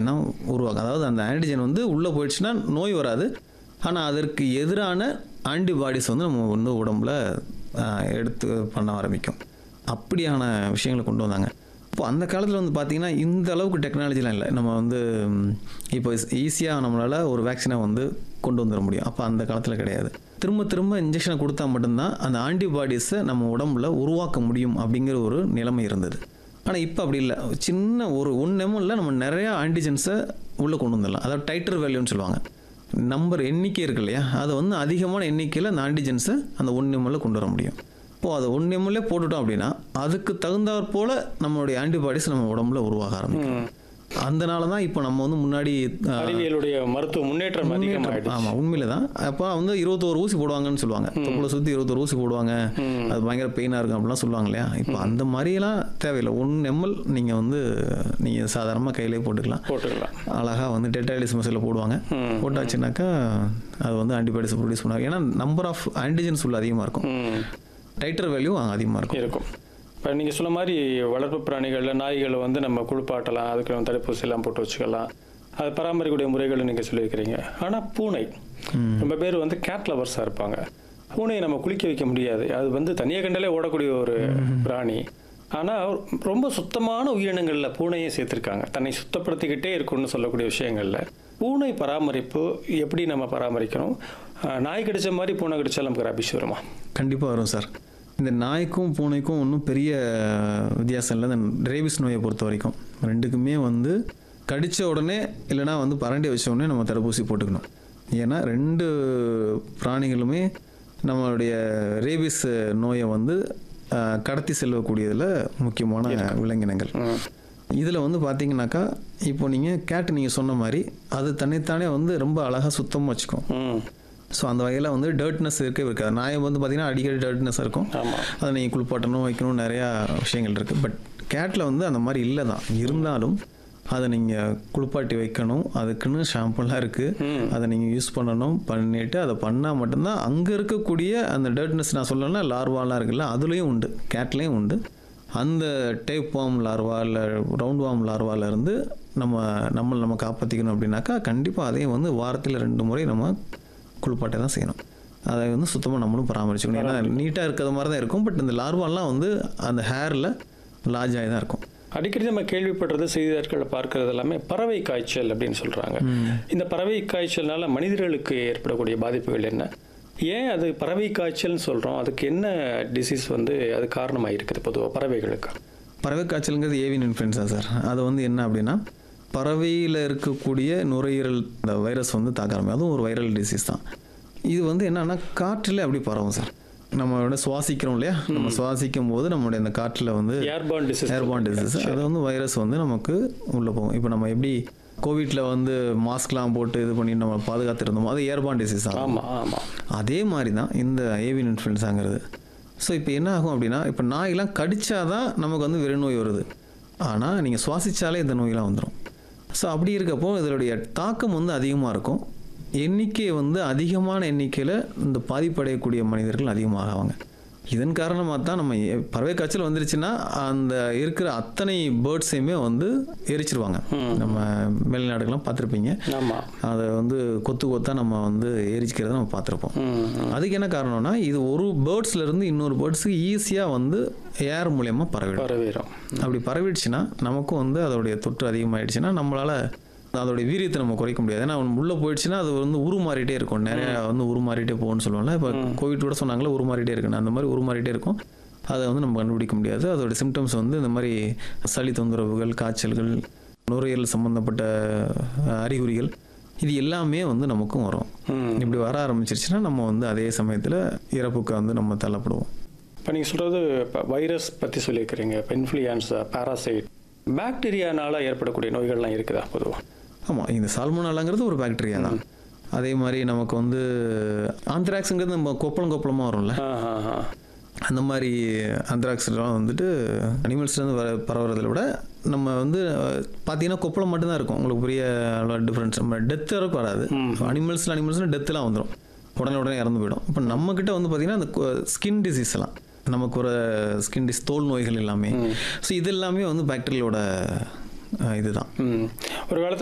antigen தான் உருவாக்கும் அதாவது அந்த ஆன்டிஜன் வந்து உள்ளே போயிடுச்சுன்னா நோய் வராது ஆனால் அதற்கு எதிரான ஆன்டிபாடிஸ் வந்து நம்ம வந்து உடம்புல ஆஹ், எடுத்து பண்ண ஆரம்பிக்கும் அப்படியான விஷயங்களை கொண்டு வந்தாங்க இப்போ அந்த காலத்தில் வந்து பார்த்தீங்கன்னா இந்த அளவுக்கு டெக்னாலஜிலாம் இல்லை நம்ம வந்து ம், இப்போ ஈஸியாக நம்மளால் ஒரு வேக்சினை வந்து கொண்டு வந்துட முடியும் அப்போ அந்த காலத்தில் கிடையாது திரும்ப திரும்ப இன்ஜெக்ஷனை கொடுத்தா மட்டும்தான் அந்த ஆன்டிபாடிஸை நம்ம உடம்புல உருவாக்க முடியும் அப்படிங்கிற ஒரு நிலைமை இருந்தது ஆனால் இப்போ அப்படி இல்லை சின்ன ஒரு ஒன் எம்எல்ல நம்ம நிறையா ஆன்டிஜென்ஸை உள்ளே கொண்டு வந்துடலாம் அதாவது டைட்டர் வேல்யூன்னு சொல்லுவாங்க நம்பர் எண்ணிக்கை இருக்கு இல்லையா அதை வந்து அதிகமான எண்ணிக்கையில் அந்த ஆன்டிஜென்ஸை அந்த ஒன் எம்எல்ல கொண்டு வர முடியும் இப்போது அதை ஒன் எம்எல்ஏ போட்டுட்டோம் அப்படின்னா அதுக்கு தகுந்தாற் போல் நம்மளுடைய ஆன்டிபாடிஸ் நம்ம உடம்புல உருவாக ஆரம்பிக்கும் அதனால தான் இப்போ நம்ம வந்து முன்னாடி ஆஹ், அறிவியலுடைய மருத்துவ முன்னேற்றம் அதிகமாயிடுச்சு ஆமாம் உண்மையில தான் அப்போ வந்து இருபத்தோரு ஊசி போடுவாங்கன்னு சொல்லுவாங்க தொப்புளை சுற்றி இருபத்தோரு ஊசி போடுவாங்க அது பயங்கர பெயினாக இருக்கும் அப்படிலாம் சொல்லுவாங்க இல்லையா இப்போ அந்த மாதிரியெல்லாம் தேவையில்லை ஒன் எம்எல் நீங்கள் வந்து நீங்கள் சாதாரணமாக கையிலே போட்டுக்கலாம் போட்டுக்கலாம் அழகாக வந்து டெட்டாலிஸ் மசில் போடுவாங்க போட்டாச்சுனாக்கா அது வந்து ஆன்டிபயோட்டிக்ஸ் ப்ரொடியூஸ் பண்ணுவாங்க ஏன்னா நம்பர் ஆஃப் ஆன்டிஜென்ஸ் உள்ள அதிகமாக இருக்கும் ம் டைட்டர் வேல்யூ அதிகமாக இருக்கும் இருக்கும் இப்போ நீங்கள் சொன்ன மாதிரி வளர்ப்பு பிராணிகளில் நாய்களை வந்து நம்ம குளிப்பாட்டலாம் அதுக்கு நம்ம தடுப்பூசி எல்லாம் போட்டு வச்சுக்கலாம் அது பராமரிக்கக்கூடிய முறைகளை நீங்கள் சொல்லியிருக்கிறீங்க ஆனால் பூனை ரொம்ப பேர் வந்து கேட் லவர்ஸாக இருப்பாங்க பூனையை நம்ம குளிக்க வைக்க முடியாது அது வந்து தனியாக கண்டாலே ஓடக்கூடிய ஒரு பிராணி ஆனால் ரொம்ப சுத்தமான உயிரினங்களில் பூனையை சேர்த்துருக்காங்க தன்னை சுத்தப்படுத்திக்கிட்டே இருக்கும்னு சொல்லக்கூடிய விஷயங்களில் பூனை பராமரிப்பு எப்படி நம்ம பராமரிக்கணும் ஆஹ் நாய் கடிச்ச மாதிரி பூனை கடிச்சா நமக்கு ரபிஷ் வருமா கண்டிப்பாக வரும் சார் இந்த நாய்க்கும் பூனைக்கும் ஒன்றும் பெரிய வித்தியாசம் இல்லை இந்த ரேபிஸ் நோயை பொறுத்த வரைக்கும் ரெண்டுக்குமே வந்து கடித்த உடனே இல்லைனா வந்து பரண்டி வச்ச உடனே நம்ம தடுப்பூசி போட்டுக்கணும் ஏன்னா ரெண்டு பிராணிகளுமே நம்மளுடைய ரேபிஸ் நோயை வந்து ஆஹ், கடத்தி செல்லக்கூடியதில் முக்கியமான விலங்கினங்கள் இதில் வந்து பார்த்தீங்கன்னாக்கா இப்போ நீங்கள் கேட்டு நீங்கள் சொன்ன மாதிரி அது தன்னைத்தானே வந்து ரொம்ப அழகாக சுத்தமாக வச்சுக்கும் ம் ஸோ அந்த வகையில் வந்து டர்ட்னஸ் இருக்கவே இருக்காது நாயை வந்து பார்த்தீங்கன்னா அடிக்கடி டர்ட்னஸ் இருக்கும் ஆமாம் அதை நீங்கள் குளிப்பாட்டணும் வைக்கணும் நிறையா விஷயங்கள் இருக்குது பட் கேட்டில் வந்து அந்த மாதிரி இல்லை தான் இருந்தாலும் அதை நீங்கள் குளிப்பாட்டி வைக்கணும் அதுக்குன்னு ஷாம்புலாம் இருக்குது அதை நீங்கள் யூஸ் பண்ணணும் பண்ணிட்டு அதை பண்ணால் மட்டும்தான் அங்கே இருக்கக்கூடிய அந்த டர்ட்னஸ் நான் சொல்லணும்னா லார்வாலாம் இருக்குல்ல அதுலேயும் உண்டு கேட்லேயும் உண்டு அந்த டேப் வாம் லார்வா இல்லை ரவுண்ட் வாம் லார்வால இருந்து நம்ம நம்மளை நம்ம காப்பாற்றிக்கணும் அப்படின்னாக்கா கண்டிப்பாக அதையும் வந்து வாரத்தில் ரெண்டு முறை நம்ம குளிப்பாட்டை தான் செய்யணும் அதை வந்து சுத்தமாக நம்மளும் பராமரிச்சுக்கணும் ஏன்னா நீட்டாக இருக்கிற மாதிரி தான் இருக்கும் பட் இந்த லார்வாலாம் வந்து அந்த ஹேரில் லார்ஜ் ஆகி தான் இருக்கும் அடிக்கடி நம்ம கேள்விப்படுறது செய்தியாட்களை பார்க்கறது எல்லாமே பறவை காய்ச்சல் அப்படின்னு சொல்றாங்க இந்த பறவை காய்ச்சல்னால மனிதர்களுக்கு ஏற்படக்கூடிய பாதிப்புகள் என்ன ஏன் அது பறவை காய்ச்சல்னு சொல்றோம் அதுக்கு என்ன டிசீஸ் வந்து அது காரணமாக இருக்குது பொதுவாக பறவைகளுக்கு பறவை காய்ச்சலுங்கிறது ஏவியன் இன்ஃப்ளூயன்ஸா சார் அது வந்து என்ன அப்படின்னா பறவையில் இருக்கக்கூடிய நுரையீரல் இந்த வைரஸ் வந்து தாக்க ஆரம்பிக்கும் அதுவும் ஒரு வைரல் டிசீஸ் தான் இது வந்து என்னன்னா காற்றில் அப்படி பரவும் சார் நம்ம வந்து சுவாசிக்கிறோம் இல்லையா நம்ம சுவாசிக்கும் போது நம்மளுடைய அந்த காற்றில் வந்து ஏர்பான் டிசீஸ் ஏர்பான் டிசீஸ் அது வந்து வைரஸ் வந்து நமக்கு உள்ளே போகும் இப்போ நம்ம எப்படி கோவிட்ல வந்து மாஸ்க்லாம் போட்டு இது பண்ணி நம்ம பாதுகாத்துருந்தோமோ அது ஏர்பான் டிசீஸ் தான் ஆமா ஆமா அதே மாதிரி தான் இந்த ஏவியன் இன்ஃப்ளூயன்ஸாங்கிறது ஸோ இப்போ என்ன ஆகும் அப்படின்னா இப்போ நாயெல்லாம் கடிச்சாதான் நமக்கு வந்து வெறுநோய் வருது ஆனால் நீங்கள் சுவாசிச்சாலே இந்த நோயெல்லாம் வந்துடும் ஸோ அப்படி இருக்கப்போ இதனுடைய தாக்கம் வந்து அதிகமாக இருக்கும் எண்ணிக்கை வந்து அதிகமான எண்ணிக்கையில் இந்த பாதிப்படையக்கூடிய மனிதர்கள் அதிகமாக ஆவாங்க இதன் காரணமாக தான் நம்ம எ- பறவை காய்ச்சல் வந்துருச்சுன்னா அந்த இருக்கிற அத்தனை பேர்ட்ஸையுமே வந்து எரிச்சிருவாங்க நம்ம மேல்நாடுகள்லாம் பார்த்துருப்பீங்க ஆமா அதை வந்து கொத்து கொத்தா நம்ம வந்து எரிச்சிக்கிறத நம்ம பார்த்துருப்போம் ம் அதுக்கு என்ன காரணம்னா இது ஒரு பேர்ட்ஸ்ல இருந்து இன்னொரு பேர்ட்ஸுக்கு ஈஸியாக வந்து ஏர் மூலயமா பரவிடும் பரவிடும் அப்படி பரவிடுச்சுன்னா நமக்கும் வந்து அதோடைய தொற்று அதிகமாயிடுச்சுன்னா நம்மளால அதோடைய வீரியத்தை நம்ம குறைக்க முடியாது ஏன்னா அவன் உள்ளே போயிடுச்சுன்னா அது வந்து உருமாறிட்டே இருக்கும் நிறைய வந்து உருமாறிட்டே போகும்னு சொல்லுவாங்கல்ல இப்போ கோவிட் கூட சொன்னாங்களே உருமாறிட்டே இருக்குன்னு அந்த மாதிரி உருமாறிட்டே இருக்கும் அதை வந்து நம்ம கண்டுபிடிக்க முடியாது அதோட சிம்டம்ஸ் வந்து இந்த மாதிரி சளி தொந்தரவுகள் காய்ச்சல்கள் நுரையீரல் சம்பந்தப்பட்ட அஹ், அறிகுறிகள் இது எல்லாமே வந்து நமக்கும் வரும் ம் இப்படி வர ஆரம்பிச்சிருச்சுன்னா நம்ம வந்து அதே சமயத்தில் இறப்புக்கு வந்து நம்ம தள்ளப்படுவோம் இப்போ நீங்கள் சொல்கிறது இப்போ வைரஸ் பற்றி சொல்லியிருக்கிறீங்க இப்போ இன்ஃப்ளூயன்ஸா பாராசைட் பாக்டீரியானால ஏற்படக்கூடிய நோய்கள்லாம் இருக்குதா பொதுவாக ஆமாம் இந்த சால்மோனாலாங்கிறது ஒரு பாக்டீரியா தான் அதே மாதிரி நமக்கு வந்து ஆந்த்ராக்ஸுங்கிறது நம்ம கொப்பளம் கொப்பளமாக வரும்ல ஆ ஆ ஆ அந்த மாதிரி ஆந்த்ராக்ஸ்லாம் வந்துட்டு அனிமல்ஸ்லேருந்து வர பரவுறதை விட நம்ம வந்து அஹ், பார்த்தீங்கன்னா கொப்பளம் மட்டும்தான் இருக்கும் உங்களுக்கு பெரிய டிஃப்ரென்ஸ் நம்ம டெத்து வரைக்கும் வராது அனிமல்ஸில் அனிமல்ஸ்னால் டெத்துலாம் வந்துடும் உடனே உடனே இறந்து போயிடும் இப்போ நம்மக்கிட்ட வந்து பார்த்தீங்கன்னா அந்த ஸ்கின் டிசீஸ் எல்லாம் நமக்கு ஒரு ஸ்கின் டிஸ் தோல் நோய்கள் எல்லாமே ஸோ இது எல்லாமே வந்து பாக்டீரியாவோட இதுதான் ம் ஒரு காலத்தில்